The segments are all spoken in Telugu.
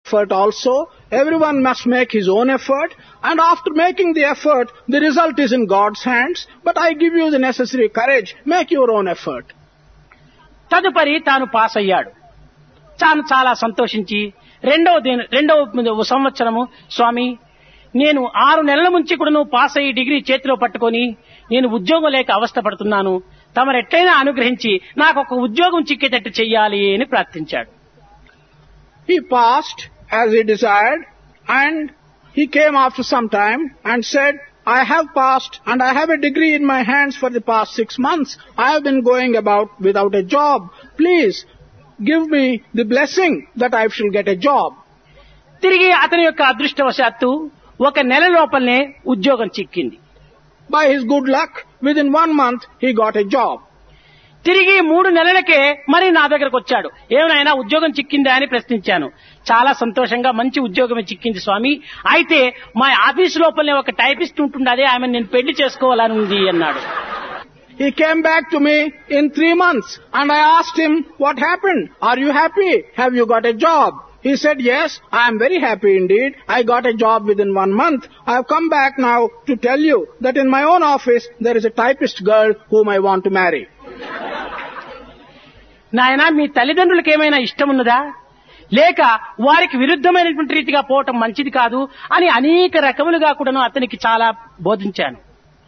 effort also. Everyone must make his own effort. And after making the effort, the result is in God's hands. But I give you the necessary courage. Make your own effort. తదుపరి తాను పాస్ అయ్యాడు తాను చాలా సంతోషించి రెండవ దిన రెండవ సంవత్సరము స్వామి నేను ఆరు నెలల నుంచి కూడా నువ్వు పాస్ అయ్యి డిగ్రీ చేతిలో పట్టుకొని నేను ఉద్యోగం లేక అవస్థ పడుతున్నాను తమరెట్లయినా అనుగ్రహించి నాకు ఒక ఉద్యోగం చిక్కేటట్టు చెయ్యాలి అని ప్రార్థించాడు He passed as he desired and he came after some time and said, I have passed and I have a degree in my hands for the past six months. I have been going about without a job. Please give me the blessing that I shall get a job. తిరిగి అతని యొక్క అదృష్టవశాత్తు ఒక నెల లోపలనే ఉద్యోగం చిక్కింది By his good luck, within one month he got a job. తిరిగి మూడు నెలలకే మరి నా దగ్గరకు వచ్చాడు ఏమైనా ఉద్యోగం చిక్కిందా అని ప్రశ్నించాను చాలా సంతోషంగా మంచి ఉద్యోగమే చిక్కింది స్వామి అయితే మా ఆఫీస్ లోపలనే ఒక టైపిస్ట్ ఉంటుండదే ఆమె నేను పెళ్లి చేసుకోవాలని ఉంది అన్నాడు He came back to me in three months and I asked him, what happened? Are you happy? Have you got a job? He said, yes, I am very happy indeed. I got a job within one month. I have come back now to tell you that in my own office there is a typist girl whom I want to marry. నాయన మీ తల్లిదండ్రులకు ఏమైనా ఇష్టం ఉన్నదా లేక వారికి విరుద్ధమైనటువంటి రీతిగా పోవటం మంచిది కాదు అని అనేక రకములుగా కూడాను అతనికి చాలా బోధించాను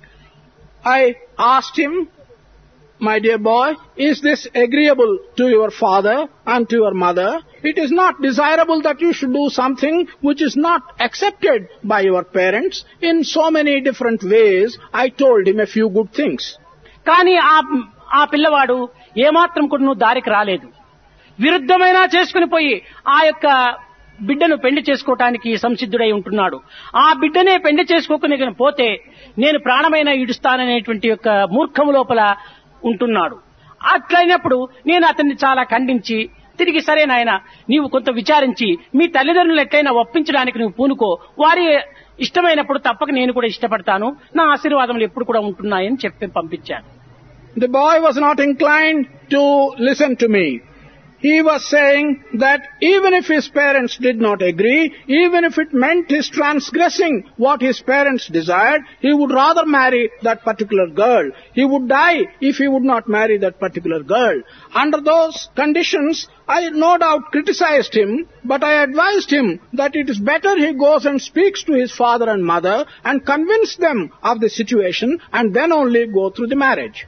I asked him, my dear boy, is this agreeable to your father and to your mother? It is not desirable that you should do something which is not accepted by your parents. In so many different ways, I told him a few good things. కానీ ఆ ఆ పిల్లవాడు ఏమాత్రం కూడా నువ్వు దారికి రాలేదు విరుద్ధమైన చేసుకుని పోయి ఆ యొక్క బిడ్డను పెళ్లి చేసుకోవటానికి సంసిద్ధుడై ఉంటున్నాడు ఆ బిడ్డనే పెళ్లి చేసుకోకుని పోతే నేను ప్రాణమైన ఇడుస్తాననేటువంటి యొక్క మూర్ఖము లోపల ఉంటున్నాడు అట్లయినప్పుడు నేను అతన్ని చాలా ఖండించి తిరిగి సరే నాయన నీవు కొంత విచారించి మీ తల్లిదండ్రులు ఎట్లయినా ఒప్పించడానికి నువ్వు పూనుకో వారి ఇష్టమైనప్పుడు తప్పక నేను కూడా ఇష్టపడతాను నా ఆశీర్వాదములు ఎప్పుడు కూడా ఉంటున్నాయని చెప్పి పంపించాను The boy was not inclined to listen to me. He was saying that even if his parents did not agree, even if it meant his transgressing what his parents desired, he would rather marry that particular girl. He would die if he would not marry that particular girl. Under those conditions, I no doubt criticized him, but I advised him that it is better he goes and speaks to his father and mother and convince them of the situation and then only go through the marriage.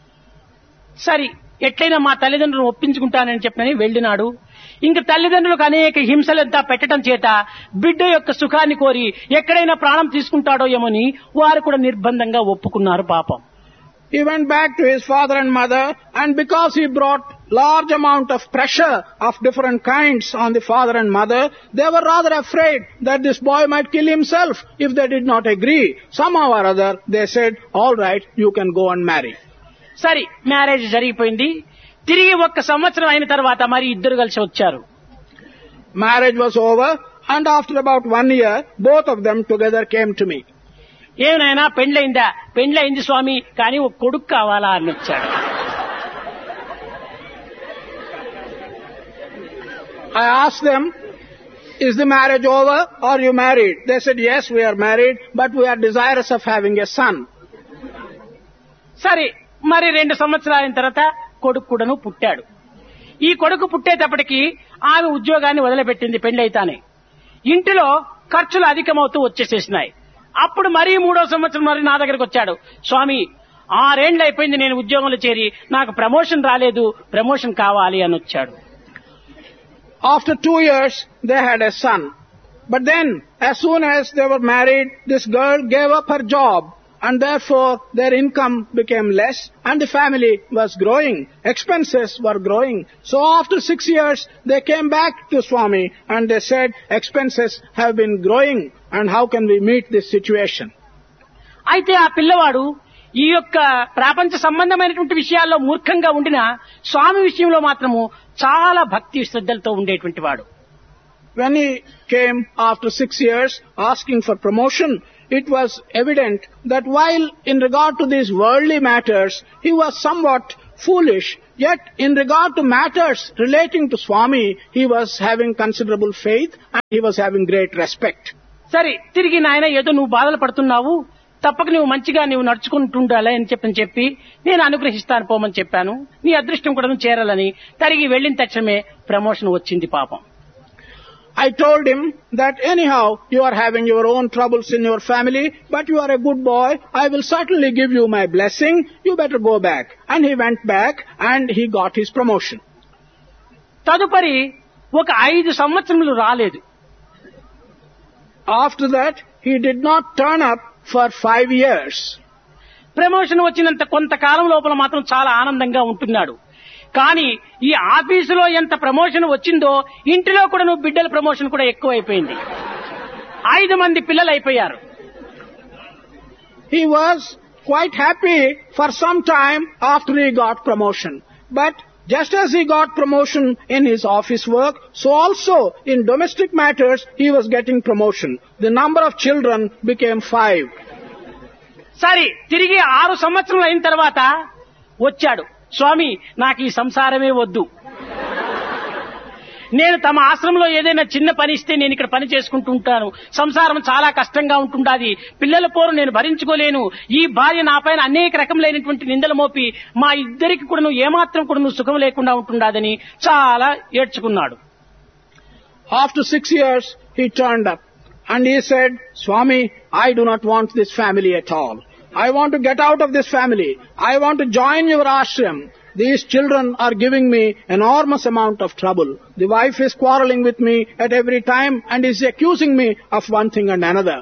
సరి ఎట్లయినా మా తల్లిదండ్రులను ఒప్పించుకుంటానని చెప్పని వెళ్ళినాడు ఇంక తల్లిదండ్రులకు అనేక హింసలంతా పెట్టడం చేత బిడ్డ యొక్క సుఖాన్ని కోరి ఎక్కడైనా ప్రాణం తీసుకుంటాడో ఏమోని వారు కూడా నిర్బంధంగా ఒప్పుకున్నారు పాపం He went back to his father and mother and because he brought large amount of pressure of different kinds on the father and mother, they were rather afraid that this boy might kill himself if they did not agree. Somehow or other, they said, alright, you can go and marry. సరి మ్యారేజ్ జరిగిపోయింది తిరిగి ఒక్క సంవత్సరం అయిన తర్వాత మరి ఇద్దరు కలిసి వచ్చారు Marriage was over and after about one year, both of them together came to me. ఏమైనా పెండ్లైందా పెండ్లైంది స్వామి కానీ ఒక కొడుకు కావాలా అని వచ్చాడు I asked them, is the marriage over or you married? They said, yes, we are married, but we are desirous of having a son. సరే మరి రెండు సంవత్సరాల తర్వాత కొడుకు కూడాను పుట్టాడు ఈ కొడుకు పుట్టేటప్పటికి ఆమె ఉద్యోగాన్ని వదిలిపెట్టింది పెళ్లైతానే ఇంటిలో ఖర్చులు అధికమవుతూ వచ్చేసేసినాయి అప్పుడు మరీ మూడో సంవత్సరం మరి నా దగ్గరకు వచ్చాడు స్వామి ఆరేండ్లు అయిపోయింది నేను ఉద్యోగంలో చేరి నాకు ప్రమోషన్ రాలేదు ప్రమోషన్ కావాలి అని వచ్చాడు After two years, they had a son. But then, as soon as they were married, this girl gave up her job and therefore their income became less and the family was growing. Expenses were growing. So after six years, they came back to Swami and they said, expenses have been growing and how can we meet this situation? అయితే ఆ పిల్లవాడు ఈ యొక్క ప్రాపంచ సంబంధమైనటువంటి విషయాల్లో మూర్ఖంగా ఉండిన స్వామి విషయంలో మాత్రము చాలా భక్తి శ్రద్ధలతో ఉండేటువంటి వాడు When he came after six years asking for promotion, it was evident that while in regard to these worldly matters, he was somewhat foolish, Yet, in regard to matters relating to Swami, he was having considerable faith and he was having great respect. సరే తిరిగి నాయన ఏదో నువ్వు బాధలు పడుతున్నావు తప్పక నువ్వు మంచిగా నువ్వు నడుచుకుంటుండాలి అని చెప్పని చెప్పి నేను అనుగ్రహిస్తాను పోమని చెప్పాను నీ అదృష్టం కూడా నువ్వు చేరాలని తిరిగి వెళ్ళిన తక్షణమే ప్రమోషన్ వచ్చింది పాపం I told him that anyhow you are having your own troubles in your family, but you are a good boy. I will certainly give you my blessing. You better go back. And he went back and he got his promotion. తదుపరి ఒక ఐదు సంవత్సరములు రాలేదు After that, he did not turn up for five years. Promotion వచ్చినంత కొంతకాలం లోపల మాత్రం చాలా ఆనందంగా ఉంటున్నాడు కానీ ఈ ఆఫీసులో ఎంత ప్రమోషన్ వచ్చిందో ఇంటిలో కూడా నువ్వు బిడ్డల ప్రమోషన్ కూడా ఎక్కువైపోయింది ఐదు మంది పిల్లలు అయిపోయారు He was quite happy for some time after he got promotion. But just as he got promotion in his office work, so also in domestic matters he was getting promotion. The number of children became five. సరే తిరిగి ఆరు సంవత్సరాలు అయిన తర్వాత వచ్చాడు స్వామి నాకు ఈ సంసారమే వద్దు నేను తమ ఆశ్రమంలో ఏదైనా చిన్న పని ఇస్తే నేను ఇక్కడ పని చేసుకుంటూ ఉంటాను సంసారం చాలా కష్టంగా ఉంటుండాది పిల్లల పోరు నేను భరించుకోలేను ఈ భార్య నా పైన అనేక రకములైనటువంటి నిందలు మోపి మా ఇద్దరికి కూడా నువ్వు ఏమాత్రం కూడా నువ్వు సుఖం లేకుండా ఉంటుండాదని చాలా ఏడ్చుకున్నాడు After six years, he turned up and he said, Swami, I do not want this family at all. I want to get out of this family. I want to join your ashram. These children are giving me enormous amount of trouble. The wife is quarreling with me at every time and is accusing me of one thing and another.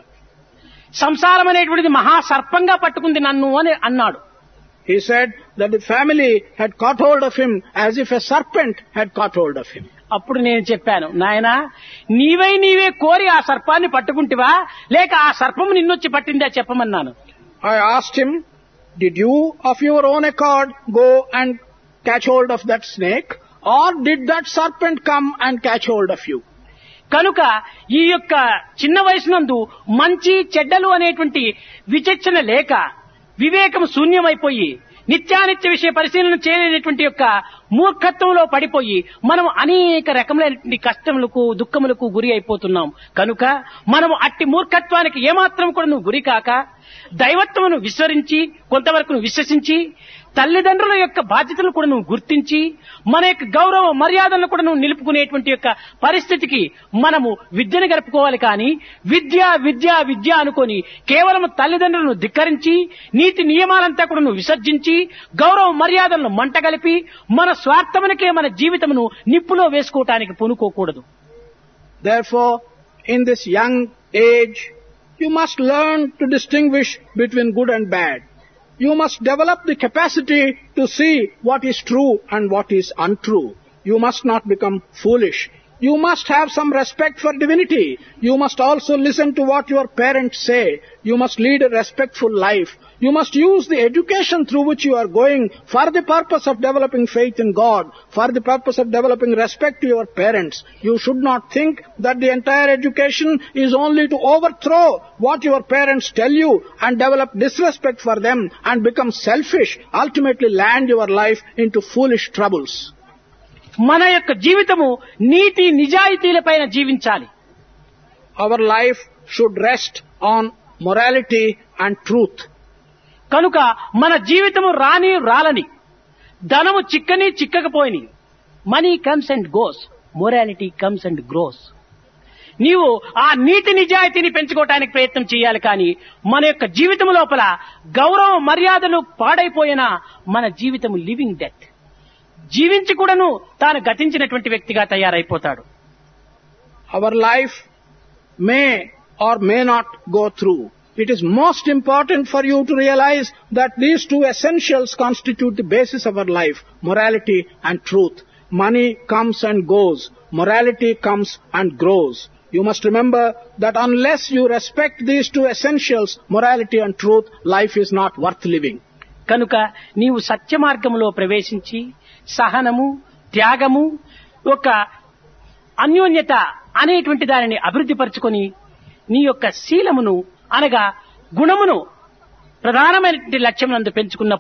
సంసారం అనేటువంటిది మహా సర్పంగా పట్టుకుంది నన్ను అని అన్నాడు He said that the family had caught hold of him as if a serpent had caught hold of him. అప్పుడు నేను చెప్పాను నాయనా నీవై నీవే కోరి ఆ సర్పాన్ని పట్టుకుంటివా లేక ఆ సర్పము నిన్నొచ్చి పట్టిందా చెప్పమన్నాను I asked him, did you of your own accord go and catch hold of that snake or did that serpent come and catch hold of you? కనుక ఈ యొక్క చిన్న వయసునందు మంచి చెడ్డలు అనేటువంటి విచక్షణ లేక వివేకం శూన్యమైపోయి నిత్యానిత్య విషయ పరిశీలన చేయలేనటువంటి యొక్క మూర్ఖత్వంలో పడిపోయి మనం అనేక రకములైనటువంటి కష్టములకు దుఃఖములకు గురి అయిపోతున్నాం కనుక మనం అట్టి మూర్ఖత్వానికి ఏమాత్రం కూడా నువ్వు గురి కాక దైవత్వమును విస్మరించి కొంతవరకు నువ్వు విశ్వసించి తల్లిదండ్రుల యొక్క బాధ్యతలను కూడా నువ్వు గుర్తించి మన యొక్క గౌరవ మర్యాదలను కూడా నువ్వు నిలుపుకునేటువంటి యొక్క పరిస్థితికి మనము విద్యను గడుపుకోవాలి కానీ విద్య విద్య విద్య అనుకొని కేవలం తల్లిదండ్రులను ధిక్కరించి నీతి నియమాలంతా కూడా నువ్వు విసర్జించి గౌరవ మర్యాదలను మంటగలిపి మన స్వార్థమునకే మన జీవితమును నిప్పులో వేసుకోవటానికి పూనుకోకూడదు Therefore, in this young age, you must learn to distinguish between good and bad. You must develop the capacity to see what is true and what is untrue. You must not become foolish. You must have some respect for divinity. You must also listen to what your parents say. You must lead a respectful life. You must use the education through which you are going for the purpose of developing faith in God, for the purpose of developing respect to your parents. You should not think that the entire education is only to overthrow what your parents tell you and develop disrespect for them and become selfish, ultimately land your life into foolish troubles. మన యొక్క జీవితము నీతి నిజాయితీలపైన జీవించాలి Our life should rest on morality and truth. కనుక మన జీవితము రాని రాలని ధనము చిక్కని చిక్కకపోయిని money comes and goes morality comes and grows నీవు ఆ నీతి నిజాయితీని పెంచుకోవటానికి ప్రయత్నం చేయాలి కానీ మన యొక్క జీవితం లోపల గౌరవ మర్యాదలు పాడైపోయిన మన జీవితం లివింగ్ డెత్ జీవించి కూడాను తాను గతించినటువంటి వ్యక్తిగా తయారైపోతాడు Our life may or may not go through. It is most important for you to realize that these two essentials constitute the basis of our life, morality and truth. Money comes and goes. Morality comes and grows. You must remember that unless you respect these two essentials, morality and truth, life is not worth living. కనుక నీవు సత్య మార్గములో ప్రవేశించి సహనము త్యాగము ఒక అన్యోన్యత అనేటువంటి దానిని అభివృద్ధి పరుచుకొని నీ యొక్క శీలమును అనగా గుణమును ప్రధానమైనటువంటి లక్ష్యం నందు పెంచుకున్నప్పుడు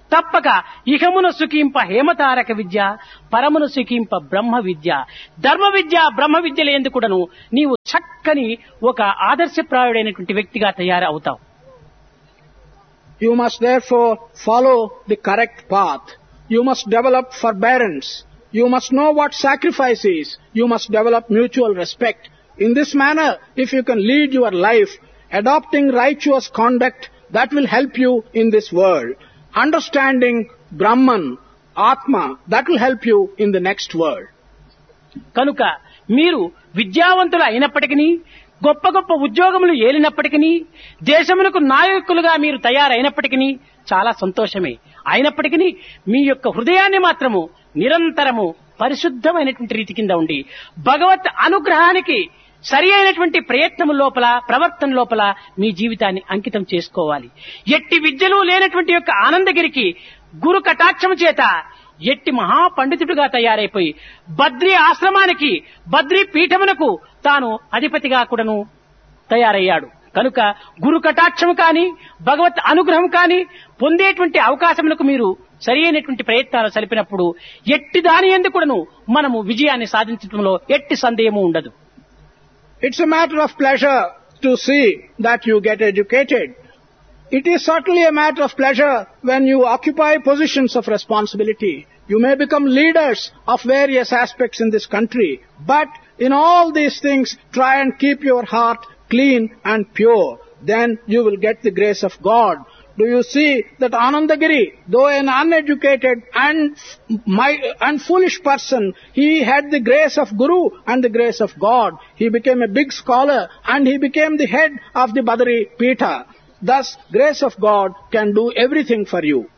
తప్పక ఇహమున సుఖింప హేమతారక విద్య పరమున సుఖింప బ్రహ్మ విద్య ధర్మ విద్య బ్రహ్మ విద్యల ఎందుకుడను నీవు చక్కని ఒక ఆదర్శప్రాయుడైనటువంటి వ్యక్తిగా తయారవుతావు You must therefore follow the correct path. You must develop forbearance. You must know what sacrifice is. You must develop mutual respect. In this manner, if you can lead your life, adopting righteous conduct, that will help you in this world. Understanding Brahman, Atma, that will help you in the next world. కనుక మీరు విద్యావంతులు అయినప్పటికీ గొప్ప గొప్ప ఉద్యోగములు ఏలినప్పటికీ దేశమునకు నాయకులుగా మీరు తయారైనప్పటికీ చాలా సంతోషమే అయినప్పటికీ మీ యొక్క హృదయాన్ని మాత్రము నిరంతరము పరిశుద్ధమైనటువంటి రీతి కింద ఉండి భగవత్ అనుగ్రహానికి సరి అయినటువంటి ప్రయత్నం లోపల ప్రవర్తన లోపల మీ జీవితాన్ని అంకితం చేసుకోవాలి ఎట్టి విద్యలు లేనటువంటి యొక్క ఆనందగిరికి గురు కటాక్షము చేత ఎట్టి మహాపండితుడిగా తయారైపోయి బద్రీ ఆశ్రమానికి బద్రీ పీఠమునకు తాను అధిపతిగా కూడాను తయారయ్యాడు కనుక గురు కటాక్షము కాని భగవత్ అనుగ్రహం కాని పొందేటువంటి అవకాశములకు మీరు సరి అయినటువంటి ప్రయత్నాలు సలిపినప్పుడు ఎట్టి దాని ఎందుకును మనము విజయాన్ని సాధించడంలో ఎట్టి సందేహము ఉండదు It's a matter of pleasure to see that you get educated. It is certainly a matter of pleasure when you occupy positions of responsibility. You may become leaders of various aspects in this country, but in all these things, try and keep your heart clean and pure. Then you will get the grace of God. Do you see that Anandagiri, though an uneducated and, my, and foolish person, he had the grace of Guru and the grace of God. He became a big scholar and he became the head of the Badari Pita. Thus, grace of God can do everything for you.